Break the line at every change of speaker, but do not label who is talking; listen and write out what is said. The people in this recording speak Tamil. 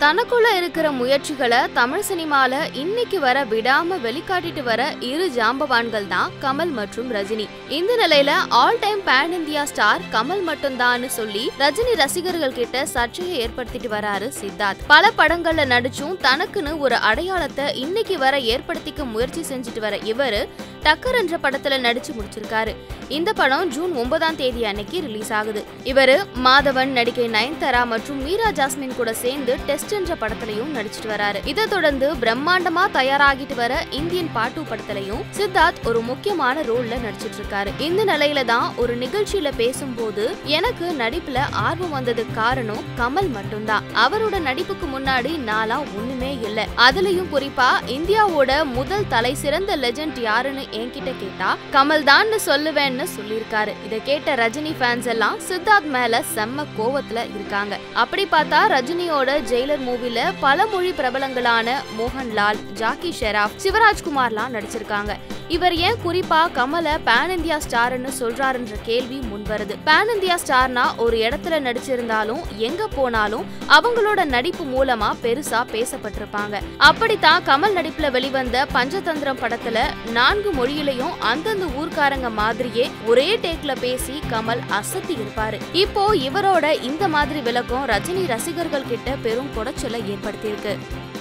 தனக்குள்ள இருக்கிற முயற்சிகளை தமிழ் சினிமால இன்னைக்கு வர விடாம வெளிக்காட்டிட்டு வர இரு ஜாம்பவான்கள் தான் கமல் மற்றும் ரஜினி இந்த நிலையில all time pan India star Kamal மட்டும்தான்னு சொல்லி ரஜினி ரசிகர்கள் கிட்ட சர்ச்சையை ஏற்படுத்திட்டு வராரு சித்தார்த் பல படங்கள்ல நடிச்சும் தனக்குன்னு ஒரு அடையாளத்தை இன்னைக்கு வர ஏற்படுத்திக்க முயற்சி செஞ்சுட்டு வர இவரு டக்கர் என்ற படத்துல நடிச்சு முடிச்சிருக்காரு இந்த படம் ஜூன் ஒன்பதாம் தேதி அன்னைக்கு ரிலீஸ் ஆகுது இவரு மாதவன் நடிகை நயன்தாரா மற்றும் மீரா ஜாஸ்மின் கூட சேர்ந்து டெஸ்ட் என்ற படத்திலையும் நடிச்சிட்டு வராரு இதை தொடர்ந்து பிரம்மாண்டமா தயாராகிட்டு வர இந்தியன் பாட்டு படத்திலையும் சித்தார்த் ஒரு முக்கியமான ரோல்ல நடிச்சிட்டு இருக்காரு இந்த நிலையில தான் ஒரு நிகழ்ச்சியில பேசும்போது எனக்கு நடிப்புல ஆர்வம் வந்ததுக்கு காரணம் கமல் மட்டும்தான் அவரோட நடிப்புக்கு முன்னாடி நாளா ஒண்ணுமே இல்ல அதுலயும் குறிப்பா இந்தியாவோட முதல் தலை சிறந்த லெஜண்ட் யாருன்னு என்கிட்ட கேட்டா கமல் தான்னு சொல்லுவேன்னு சொல்லியிருக்காரு இதை கேட்ட ரஜினி ஃபேன்ஸ் எல்லாம் சித்தார்த் மேல செம்ம கோவத்துல இருக்காங்க அப்படி பார்த்தா ரஜினியோட ஜெயிலர் மூவில பல மொழி பிரபலங்களான மோகன்லால் ஜாக்கி ஷெராப் சிவராஜ்குமார்லாம் நடிச்சிருக்காங்க இவர் ஏன் குறிப்பா கமல பேன் இந்தியா ஸ்டார்னு சொல்றாருன்ற கேள்வி முன்வருது பேன் இந்தியா ஸ்டார்னா ஒரு இடத்துல நடிச்சிருந்தாலும் எங்க போனாலும் அவங்களோட நடிப்பு மூலமா பெருசா பேசப்பட்டிருப்பாங்க அப்படித்தான் கமல் நடிப்புல வெளிவந்த பஞ்சதந்திரம் படத்துல நான்கு மொழியிலையும் அந்தந்த ஊர்க்காரங்க மாதிரியே ஒரே டேக்ல பேசி கமல் அசத்தி இருப்பாரு இப்போ இவரோட இந்த மாதிரி விளக்கம் ரஜினி ரசிகர்கள் கிட்ட பெரும் குடைச்சலை ஏற்படுத்தியிருக்கு